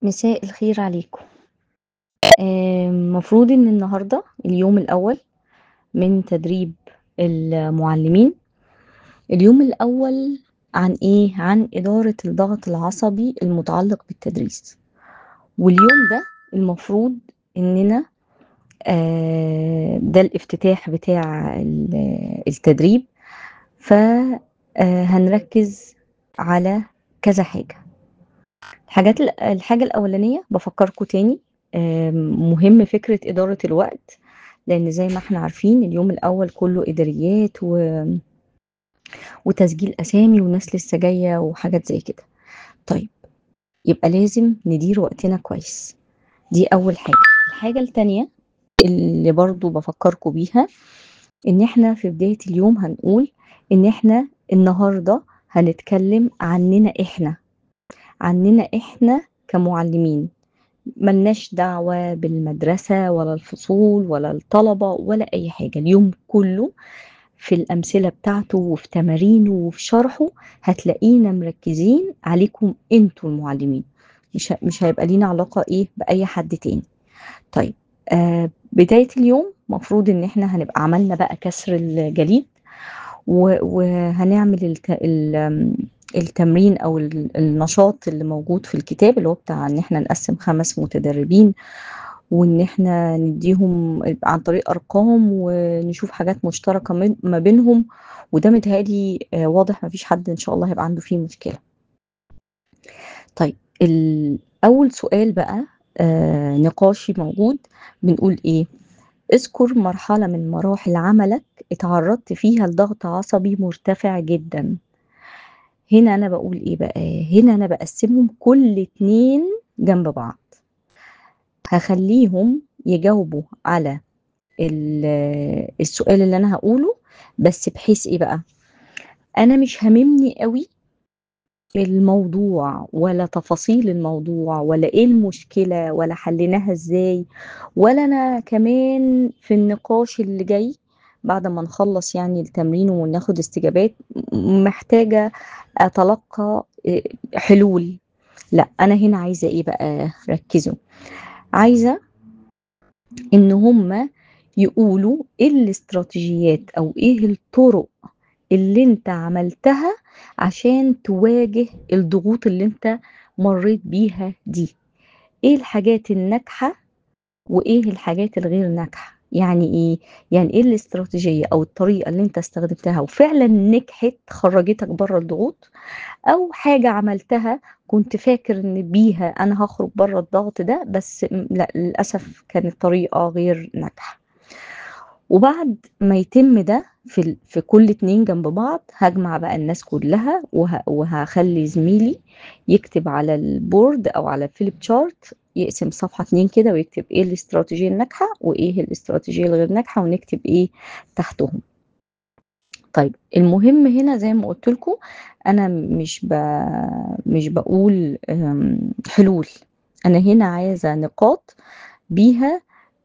مساء الخير عليكم. آآ المفروض إن النهارده اليوم الأول من تدريب المُعلّمين. اليوم الأول عن إيه، عن إدارة الضغط العصبي المُتعلّق بالتدريس. واليوم ده المفروض إننا آآ ده الافتتاح بتاع ال التدريب، ف آآ هنركّز على كذا حاجة. الحاجات ال الحاجة الأولانية بافكّركم تاني آآ مهم فكرة إدارة الوقت، لإن زي ما إحنا عارفين اليوم الأول كُلّه إداريات و وتسجيل أسامي وناس لسه جاية وحاجات زي كده. طيب، يبقى لازم ندير وقتنا كويس، دي أول حاجة. الحاجة التانية اللي برضه بافكّركم بيها، إن إحنا في بداية اليوم هنقول إن إحنا النهارده هنتكلّم عنّنا إحنا، عنّنا إحنا كمُعلّمين، ما لناش دعوة بالمدرسة ولا الفصول ولا الطلبة ولا أي حاجة، اليوم كُلّه في الأمثلة بتاعته وفي تمارينه وفي شرحه هتلاقينا مركّزين عليكم أنتم المُعلّمين، مش ه مش هيبقى لينا علاقة إيه، بأي حد تاني. طيب، آآ بداية اليوم مفروض إن إحنا هنبقى عملنا بقى كسر الجليد و وهنعمل الت ال آمم التمرين أو ال النشاط اللي موجود في الكتاب، اللي هو بتاع إن إحنا نقسّم 5 متدربين، وإن إحنا ندّيهم عن طريق أرقام ونشوف حاجات مشتركة من ما بينهم، وده متهيأ لي آآ واضح ما فيش حد إن شاء الله هيبقى عنده فيه مشكلة. طيب، ال أول سؤال بقى آآ نقاشي موجود بنقول إيه، اذكر مرحلة من مراحل عملك اتعرّضت فيها لضغط عصبي مرتفع جدًا. هنا أنا باقول إيه بقى، هنا أنا باقسّمهم كل اتنين جنب بعض. هاخلّيهم يجاوبوا على ال السؤال اللي أنا هاقوله، بس بحيث إيه بقى، أنا مش هاممني أوي الموضوع ولا تفاصيل الموضوع ولا إيه المشكلة ولا حلّيناها إزاي، ولا أنا كمان في النقاش اللي جاي بعد ما نخلّص يعني التمرين وناخد استجابات م محتاجة أتلقّى آآ حلول، لأ، أنا هنا عايزة إيه بقى، ركّزوا، عايزة إن هُم يقولوا إيه الاستراتيجيات أو إيه الطُرق اللي أنت عملتها عشان تواجه الضغوط اللي أنت مرّيت بيها دي. إيه الحاجات الناجحة وإيه الحاجات الغير ناجحة، يعني إيه، يعني إيه الاستراتيجية أو الطريقة اللي أنت استخدمتها وفعلًا نجحت خرّجتك برّه الضغوط، أو حاجة عملتها كنت فاكر إن بيها أنا هاخرج برّه الضغط ده، بس م لأ، للأسف كانت طريقة غير ناجحة. وبعد ما يتم ده في ال في كل اتنين جنب بعض، هاجمع بقى الناس كُلّها وه وهاخلّي زميلي يكتب على الboard أو على الflip chart يقسم الصفحة 2 كده ويكتب إيه الاستراتيجية الناجحة وإيه الاستراتيجية الغير ناجحة ونكتب إيه تحتهم. طيب، المهم هنا زي ما قُلت لكم أنا مش ب مش باقول آمم حلول، أنا هنا عايزة نقاط بيها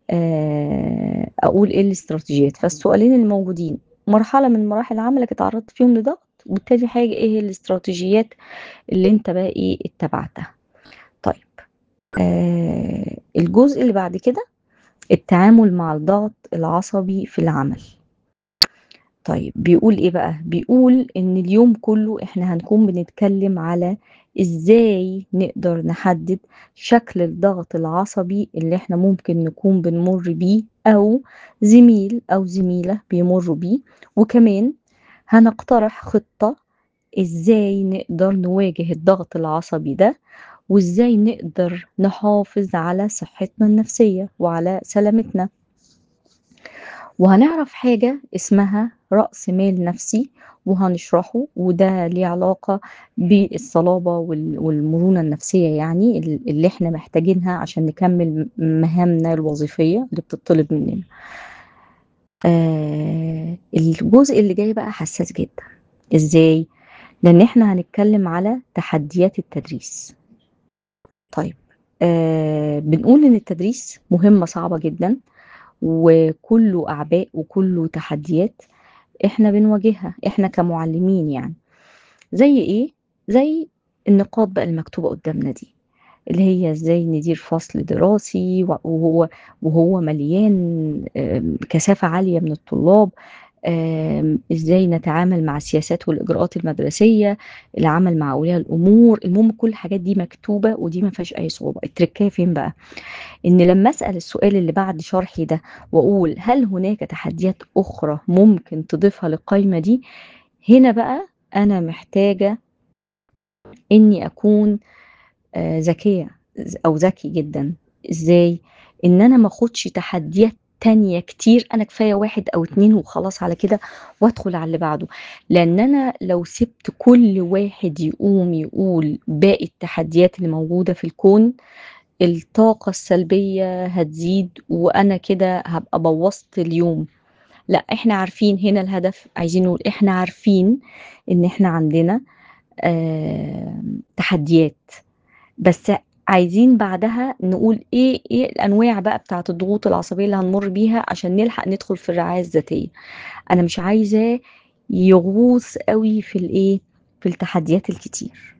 آآ أقول إيه الاستراتيجيات. فالسؤالين الموجودين، مرحلة من مراحل عملك اتعرّضت فيهم لضغط، وتاني حاجة إيه هي الاستراتيجيات اللي أنت بقى إيه، اتّبعتها. طيب، آآ الجزء اللي بعد كده، التعامل مع الضغط العصبي في العمل. طيب، بيقول إيه بقى، بيقول إن اليوم كُلّه إحنا هنكون بنتكلّم على إزاي نقدر نحدد شكل الضغط العصبي اللي إحنا ممكن نكون بنمُر بيه أو زميل أو زميلة بيمُرّوا بيه، وكمان هنقترح خطة إزاي نقدر نواجه الضغط العصبي ده، وإزاي نقدر نحافظ على صحتنا النفسية وعلى سلامتنا. وهنعرف حاجة اسمها رأس مال نفسي وهنشرحه، وده ليه علاقة بالصلابة وال والمرونة النفسية يعني ال اللي إحنا محتاجينها عشان نكمّل م مهامنا الوظيفية اللي بتطلب مننا. آآ الجزء اللي جاي بقى حساس جدًا، إزاي؟ لإن إحنا هنتكلّم على تحديات التدريس. طيب، آآ بنقول إن التدريس مهمة صعبة جدًا، وكُلّه أعباء وكُلّه تحديات إحنا بنواجهها، إحنا كمُعلّمين يعني. زي إيه، زي النقاط بقى المكتوبة قدّامنا دي. اللي هي إزاي ندير فصل دراسي و وهو وهو مليان آمم كثافة عالية من الطلاب، آمم إزاي نتعامل مع السياسات والإجراءات المدرسية، العمل مع أولياء الأمور، المهم كل الحاجات دي مكتوبة ودي ما فيهاش أي صعوبة، التركاية فين بقى؟ إن لمّا أسأل السؤال اللي بعد شرحي ده وأقول هل هناك تحديات أخرى ممكن تضيفها للقايمة دي؟ هنا بقى أنا محتاجة إني أكون آآ ذكية ذ أو ذكي جدًا، إزاي؟ إن أنا ما آخُدش تحديات تانية كتير، أنا كفاية 1 أو 2 وخلاص على كده وأدخل على اللي بعده، لإن أنا لو سِبت كل واحد يقوم يقول باقي التحديات اللي موجودة في الكون، الطاقة السلبية هتزيد وأنا كده هابقى بوّظت اليوم، لأ إحنا عارفين هنا الهدف، عايزين نقول إحنا عارفين إن إحنا عندنا آمم تحديات، بس عايزين بعدها نقول إيه إيه الأنواع بقى بتاعة الضغوط العصبية اللي هنمُر بيها عشان نلحق ندخل في الرعاية الذاتية، أنا مش عايزاه يغوص أوي في الإيه، في التحديات الكتير.